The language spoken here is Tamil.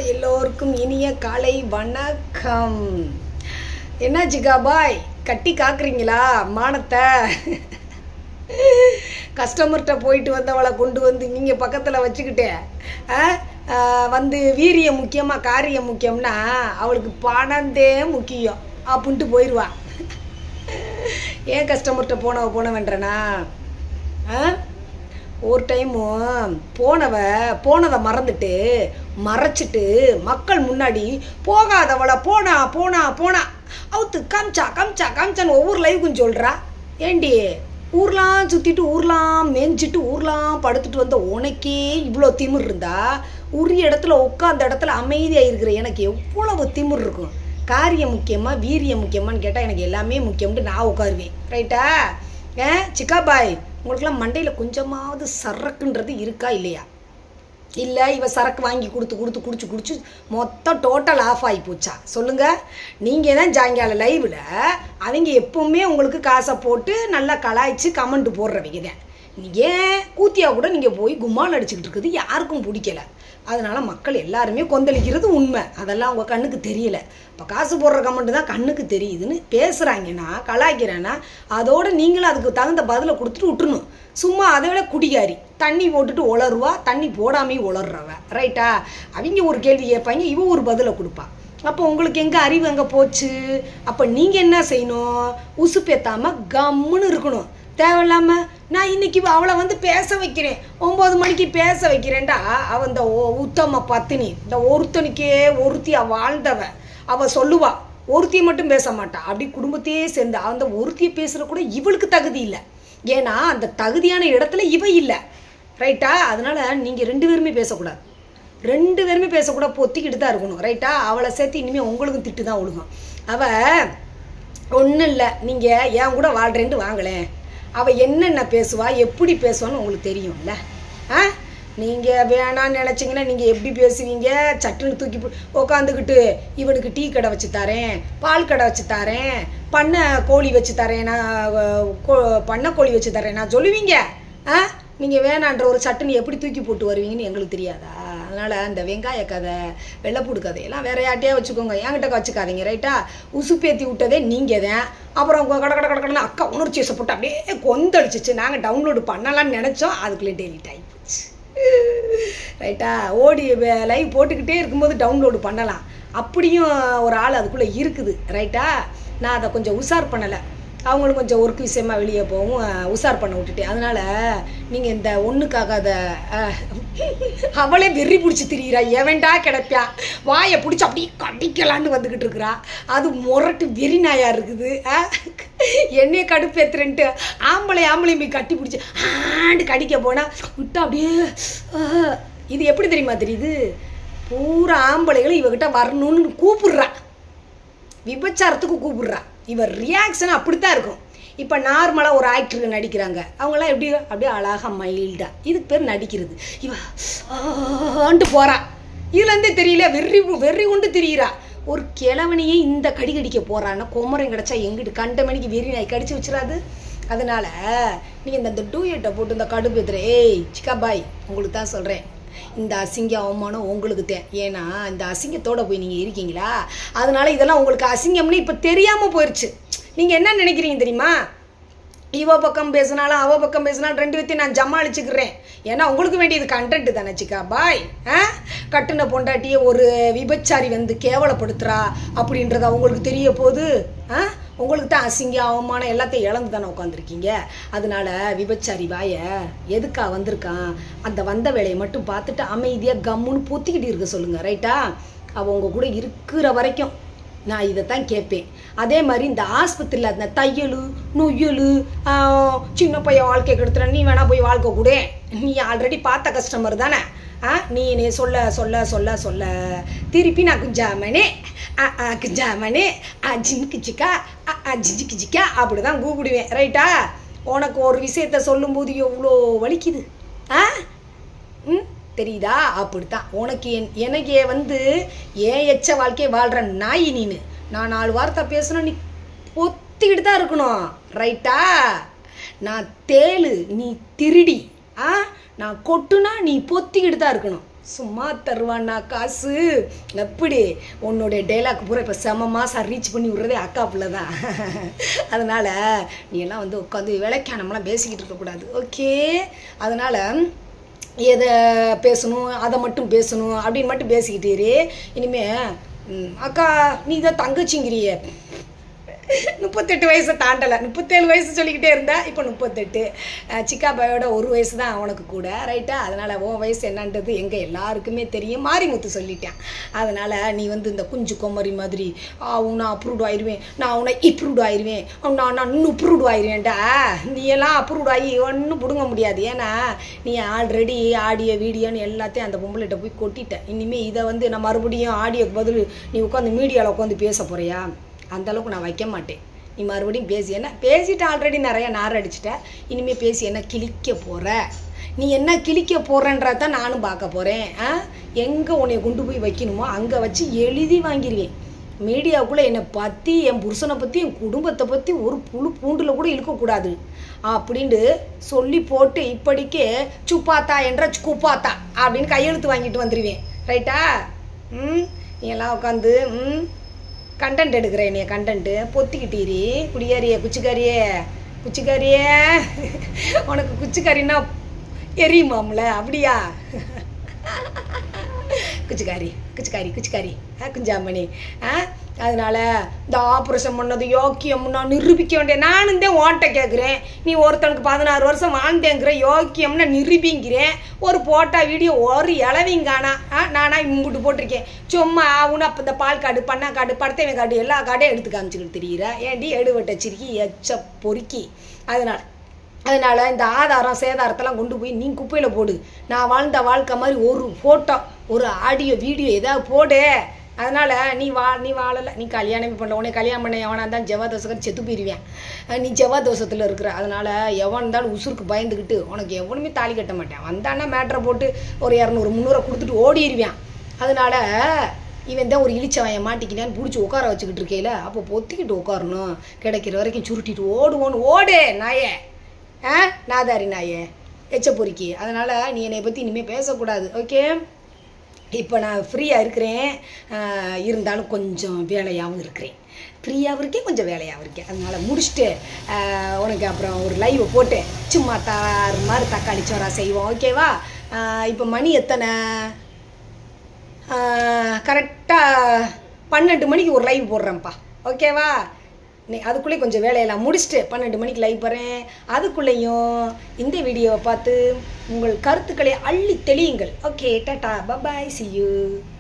எல்லோருக்கும் இனிய காலை வணக்கம் என்னாச்சுக்கா பாய் கட்டி காக்குறீங்களா மானத்தை கஸ்டமர்கிட்ட போயிட்டு வந்தவளை கொண்டு வந்து நீங்கள் பக்கத்தில் வச்சுக்கிட்டே ஆ? ஆ, வந்து வீரியம் முக்கியமாக காரியம் முக்கியம்னா அவளுக்கு பணந்தே முக்கியம் அப்படின்ட்டு போயிடுவா ஏன் கஸ்டமர்கிட்ட போனவ போனவன்றனா ஆ ஒரு டைமும் போனவ போனதை மறந்துட்டு மறைச்சிட்டு மக்கள் முன்னாடி போகாதவளை போனா போனா போனா அவுத்து காமிச்சா காமிச்சா காமிச்சான்னு ஒவ்வொரு லைவுக்கும் சொல்கிறா ஏண்டி ஊர்லாம் சுற்றிட்டு ஊர்லாம் மேய்ஞ்சிட்டு ஊர்லாம் படுத்துட்டு வந்த உனக்கே இவ்வளோ திமிர் இருந்தா உரிய இடத்துல உட்காந்த இடத்துல அமைதியாக இருக்கிற எனக்கு எவ்வளவு திமிர் இருக்கும் காரியம் முக்கியமா வீரியம் முக்கியமான்னு கேட்டால் எனக்கு எல்லாமே முக்கியம்னு நான் உட்காருவேன் ரைட்டா ஏன் சிக்கா பாய் உங்களுக்குலாம் மண்டையில் கொஞ்சமாவது சரக்குன்றது இருக்கா இல்லையா இல்லை இவ சரக்கு வாங்கி கொடுத்து கொடுத்து குடிச்சு குடிச்சு மொத்தம் டோட்டல் ஆஃப் ஆகி போச்சா சொல்லுங்கள் நீங்கள் தான் சாயங்காலம் லைவில் அவங்க எப்பவுமே உங்களுக்கு காசை போட்டு நல்லா கலாய்ச்சி கமெண்ட் போடுறவங்க தான் ஏன் கூத்தியா கூட நீங்கள் போய் கும்மால் அடிச்சுக்கிட்டு இருக்குது யாருக்கும் பிடிக்கல அதனால மக்கள் எல்லாருமே கொந்தளிக்கிறது உண்மை அதெல்லாம் உங்கள் கண்ணுக்கு தெரியல இப்போ காசு போடுற கமெண்ட் தான் கண்ணுக்கு தெரியுதுன்னு பேசுகிறாங்கன்னா கலாய்க்கிறேன்னா அதோட நீங்களும் அதுக்கு தகுந்த பதிலை கொடுத்துட்டு விட்டுணும் சும்மா அதை விட குடிகாரி தண்ணி போட்டுட்டு உளருவா தண்ணி போடாமையும் உளர்றவ ரைட்டா அவங்க ஒரு கேள்வி கேட்பாங்க இவ ஒரு பதிலை கொடுப்பா அப்போ உங்களுக்கு எங்கே அறிவு அங்கே போச்சு அப்போ நீங்கள் என்ன செய்யணும் உசுப்பேத்தாமல் கம்முன்னு இருக்கணும் தேவையில்லாமல் நான் இன்னைக்கு அவளை வந்து பேச வைக்கிறேன் ஒம்பது மணிக்கு பேச வைக்கிறேன்டா அவன் இந்த ஒ- உத்தம பத்தினி இந்த ஒருத்தனுக்கே ஒருத்தியா வாழ்ந்தவ அவ சொல்லுவா ஒருத்தியை மட்டும் பேச மாட்டா அப்படி குடும்பத்தையே சேர்ந்து அந்த ஒருத்தியை பேசுகிற கூட இவளுக்கு தகுதி இல்லை ஏன்னா அந்த தகுதியான இடத்துல இவ இல்லை ரைட்டா அதனால நீங்கள் ரெண்டு பேருமே பேசக்கூடாது ரெண்டு பேருமே பேசக்கூட பொத்திக்கிட்டு தான் இருக்கணும் ரைட்டா அவளை சேர்த்து இனிமேல் உங்களுக்கும் திட்டு தான் ஒழுகும் அவள் ஒன்றும் இல்லை நீங்கள் என் கூட வாழ்கிறேன்ட்டு வாங்களேன் அவள் என்னென்ன பேசுவா எப்படி பேசுவான்னு உங்களுக்கு தெரியும்ல ஆ நீங்கள் வேணான்னு நினச்சிங்கன்னா நீங்கள் எப்படி பேசுவீங்க சட்டுன்னு தூக்கி உட்காந்துக்கிட்டு இவனுக்கு டீ கடை வச்சு தரேன் பால் கடை வச்சு தரேன் பண்ணை கோழி வச்சு தரேன் நான் அஹ், கோ- பண்ணை கோழி வச்சு தரேன் நான் சொல்லுவீங்க ஆ நீங்கள் வேணான்ற ஒரு சட்டுன்னு எப்படி தூக்கி போட்டு வருவீங்கன்னு எங்களுக்கு தெரியாதா அதனால் அந்த வெங்காய கதை வெள்ளைப்பூடு கதையெல்லாம் வேற யார்ட்டையா வச்சுக்கோங்க என்கிட்ட வச்சுக்காதீங்க ரைட்டா உசுப்பேத்தி விட்டதே நீங்கள் தான் அப்புறம் உங்க கட கட கட கடன்னு அக்கா உணர்ச்சி வசப்பட்டு அப்படியே கொந்தளிச்சிச்சு நாங்கள் டவுன்லோடு பண்ணலாம்னு நினச்சோம் அதுக்குள்ளே டெலிட் ஆகி போச்சு ரைட்டா ஓடி லைவ் போட்டுக்கிட்டே இருக்கும்போது டவுன்லோடு பண்ணலாம் அப்படியும் ஒரு ஆள் அதுக்குள்ளே இருக்குது ரைட்டா நான் அதை கொஞ்சம் உஷார் பண்ணலை அவங்களும் கொஞ்சம் ஒர்க் விஷயமா வெளியே போகவும் அஹ், உஷார் பண்ண விட்டுட்டேன் அதனால நீங்கள் இந்த ஒன்றுக்காகாத அஹ், அவளே வெறி பிடிச்சி திரியிறா எவன்டா கிடப்பியா வாயை பிடிச்சி அப்படியே கடிக்கலான்னு வந்துக்கிட்டு இருக்கிறா அது முரட்டு வெறி நாயா இருக்குது அஹ். என்னைய கடுப்பேத்துறேன்ட்டு ஆம்பளை ஆம்பளையும் போய் கட்டி பிடிச்சி ஆண்டு கடிக்க போனால் விட்டா அப்படியே அஹ். இது எப்படி தெரியுமா தெரியுது பூரா ஆம்பளைகளும் இவகிட்ட வரணும்னு கூப்பிடுறா விபச்சாரத்துக்கு கூப்பிடுறா இவர் ரியாக்ஷன் அப்படித்தான் இருக்கும் இப்போ நார்மலாக ஒரு ஆக்டருக்கு நடிக்கிறாங்க அவங்களாம் எப்படி அப்படியே அழகாக மைல்டா இதுக்கு பேர் நடிக்கிறது இவ ஆண்டு போறா இதுலேருந்தே தெரியல வெறி வெறி கொண்டு தெரியுறா ஒரு கிழவனையே இந்த கடி கடிக்க போறான்னா குமரம் கிடச்சா எங்கிட்டு கண்ட மணிக்கு வெறி நாய் கடிச்சு வச்சிடாது அதனால நீங்கள் இந்த டூயட்டை போட்டு இந்த கடுப்பு எத்துற ஏய் சிக்கா பாய் உங்களுக்கு தான் சொல்கிறேன் இந்த அசிங்க அவமானம் உங்களுக்கு தே ஏன்னா இந்த அசிங்கத்தோட போய் நீங்கள் இருக்கீங்களா அதனால இதெல்லாம் உங்களுக்கு அசிங்கம்னு இப்போ தெரியாமல் போயிடுச்சு நீங்கள் என்ன நினைக்கிறீங்க தெரியுமா இவ பக்கம் பேசினாலும் அவ பக்கம் பேசினாலும் ரெண்டு பேத்தையும் நான் ஜமாளிச்சுக்கிறேன் ஏன்னா உங்களுக்கு வேண்டியது கண்டென்ட் தானே சிக்கா பாய் ஆ கட்டுன பொண்டாட்டியை ஒரு விபச்சாரி வந்து கேவலப்படுத்துறா அப்படின்றது அவங்களுக்கு தெரிய போகுது ஆ உங்களுக்கு தான் அசிங்கம் அவமானம் எல்லாத்தையும் இழந்து தானே உட்காந்துருக்கீங்க அதனால விபச்சாரி வாய எதுக்கா வந்திருக்கான் அந்த வந்த வேலையை மட்டும் பார்த்துட்டு அமைதியாக கம்முன்னு பொத்திக்கிட்டு இருக்க சொல்லுங்க ரைட்டா அவ உங்க கூட இருக்கிற வரைக்கும் நான் இதைத்தான் கேட்பேன் அதே மாதிரி இந்த ஆஸ்பத்திரியில் அந்த தையல் நொய்யல் சின்ன பையன் வாழ்க்கை கெடுத்துற நீ வேணா போய் வாழ்க்கை கூட நீ ஆல்ரெடி பார்த்த கஸ்டமர் தானே ஆ நீ நீ சொல்ல சொல்ல சொல்ல சொல்ல திருப்பி நான் குஞ்சாமனே ஆ ஆ குஞ்சாமனே ஆ ஜிம்க்கு சிக்கா ஆ ஆ ஜிஜிக்கு ஜிக்கா அப்படி தான் கூப்பிடுவேன் ரைட்டா உனக்கு ஒரு விஷயத்த சொல்லும்போது எவ்வளோ வலிக்குது ஆ ம் தெரியுதா அப்படித்தான் உனக்கு என் எனக்கு வந்து ஏன் எச்ச வாழ்க்கையை வாழ்கிற நாய் நீனு நான் நாலு வார்த்தை பேசணும் நீ பொத்திக்கிட்டு தான் இருக்கணும் ரைட்டா நான் தேளு நீ திருடி ஆ நான் கொட்டுனா நீ பொத்திக்கிட்டு தான் இருக்கணும் சும்மா தருவானா காசு எப்படி உன்னுடைய டைலாக் பூரா இப்போ செம மாதம் ரீச் பண்ணி விட்றதே அக்கா பிள்ளை தான் அதனால் நீ எல்லாம் வந்து உட்காந்து விளக்கானமெல்லாம் பேசிக்கிட்டு இருக்கக்கூடாது ஓகே அதனால் எதை பேசணும் அதை மட்டும் பேசணும் அப்படின்னு மட்டும் பேசிக்கிட்டே இனிமே ம், அக்கா நீ தான் தங்கச்சிங்கிறியே முப்பத்தெட்டு வயசை தாண்டலை முப்பத்தேழு வயசு சொல்லிக்கிட்டே இருந்தா இப்போ முப்பத்தெட்டு அஹ் சிக்கா பாயோட ஒரு வயசு தான் அவனுக்கு கூட ரைட்டா அதனால் உன் வயசு என்னன்றது எங்கே எல்லாருக்குமே தெரியும் மாரிமுத்து சொல்லிட்டேன் அதனால் நீ வந்து இந்த குஞ்சு கொமரி மாதிரி ஆ நான் அப்ரூவ்டு ஆயிடுவேன் நான் உன்னை இப்ரூவ்டு ஆயிடுவேன் நான் நான் இன்னும் அப்ரூவ்டு ஆயிடுவேன்டா நீ எல்லாம் அப்ரூவ்டு ஆகி ஒன்றும் பிடுங்க முடியாது ஏன்னா நீ ஆல்ரெடி ஆடியோ வீடியோன்னு எல்லாத்தையும் அந்த பொம்பளைகிட்ட போய் கொட்டிட்ட இனிமேல் இதை வந்து நான் மறுபடியும் ஆடியோக்கு பதில் நீ உட்காந்து மீடியாவில் உட்காந்து பேச போறியா அந்த அளவுக்கு நான் வைக்க மாட்டேன் நீ மறுபடியும் பேசி என்ன பேசிட்டு ஆல்ரெடி நிறைய நார் அடிச்சிட்ட இனிமேல் பேசி என்ன கிழிக்க போகிற நீ என்ன கிழிக்க போகிறன்றத தான் நானும் பார்க்க போகிறேன் ஆ எங்கே உன்னை கொண்டு போய் வைக்கணுமோ அங்கே வச்சு எழுதி வாங்கிடுவேன் மீடியாவுக்குள்ளே என்னை பற்றி என் புருஷனை பற்றி என் குடும்பத்தை பற்றி ஒரு புழு பூண்டில் கூட இழுக்கக்கூடாது அப்படின்ட்டு சொல்லி போட்டு இப்படிக்கு சுப்பாத்தா என்ற குப்பாத்தா அப்படின்னு கையெழுத்து வாங்கிட்டு வந்துடுவேன் ரைட்டா ம் நீ எல்லாம் உட்காந்து ம் கண்டென்ட் எடுக்கிறேன் நீ கண்டென்ட்டு பொத்திக்கிட்டீரி குடியாரியே குச்சிக்காரியே குச்சிக்காரியே உனக்கு குச்சிக்காரின்னா எரியுமாம்ல அப்படியா குச்சிக்காரி குச்சிக்காரி குச்சிக்காரி ஆ குஞ்சாமணி ஆ அதனால இந்த ஆப்ரேஷன் பண்ணது யோக்கியம் நான் நிரூபிக்க வேண்டிய நானும் தான் ஓட்ட கேட்குறேன் நீ ஒருத்தனுக்கு பதினாறு வருஷம் வாழ்ந்தேங்கிற யோக்கியம்னு நிரூபிங்கிறேன் ஒரு போட்டா வீடியோ ஒரு இளவிங்கானா ஆ நானா இம்புட்டு போட்டிருக்கேன் சும்மா ஆகுன்னு அப்போ இந்த பால் காடு பண்ணா காடு படத்தவன் காடு எல்லா காட்டையும் எடுத்து காமிச்சிக்கிட்டு தெரியுற ஏன்டி எடுவட்ட சிரிக்கி எச்ச பொறுக்கி அதனால் அதனால் இந்த ஆதாரம் சேதாரத்தெல்லாம் கொண்டு போய் நீ குப்பையில் போடு நான் வாழ்ந்த வாழ்க்கை மாதிரி ஒரு ஃபோட்டோ ஒரு ஆடியோ வீடியோ ஏதாவது போடு அதனால் நீ வா நீ வாழலை நீ கல்யாணமே பண்ணல உனக்கு கல்யாணம் பண்ண எவனா தான் ஜெவாதோசகர் செத்து போயிடுவேன் அஹ் நீ ஜெவாதோஷத்தில் இருக்கிற அதனால் எவன் இருந்தாலும் உசுருக்கு பயந்துக்கிட்டு உனக்கு எவனுமே தாலி கட்ட மாட்டேன் வந்தான்னா மேட்ரை போட்டு ஒரு இரநூறு முந்நூறை கொடுத்துட்டு ஓடிடுவேன் அதனால் இவன் தான் ஒரு இழிச்சவன் மாட்டிக்கினான்னு பிடிச்சி உட்கார வச்சுக்கிட்டு இருக்கையில அப்போ பொத்திக்கிட்டு உட்காரணும் கிடைக்கிற வரைக்கும் சுருட்டிட்டு ஓடுவோன்னு ஓடு நாயே ஆ நாதாரி நாயே எச்ச பொறுக்கி அதனால் நீ என்னை பற்றி இனிமேல் பேசக்கூடாது ஓகே இப்போ நான் ஃப்ரீயாக இருக்கிறேன் ஆஹ் இருந்தாலும் கொஞ்சம் வேலையாகவும் இருக்கிறேன் ஃப்ரீயாகவும் இருக்கேன் கொஞ்சம் வேலையாகவும் இருக்கேன் அதனால் முடிச்சுட்டு ஆஹ் உனக்கு அப்புறம் ஒரு லைவ் போட்டு சும்மா தாறு மாதிரி தக்காளி சோறா செய்வோம் ஓகேவா இப்போ மணி எத்தனை கரெக்டாக பன்னெண்டு மணிக்கு ஒரு லைவ் போடுறேன்ப்பா ஓகேவா நீ அதுக்குள்ளே கொஞ்சம் வேலையெல்லாம் முடிச்சுட்டு பன்னெண்டு மணிக்கு லைவ் போகிறேன் அதுக்குள்ளேயும் இந்த வீடியோவை பார்த்து உங்கள் கருத்துக்களை அள்ளி தெளியுங்கள் okay tata bye bye see you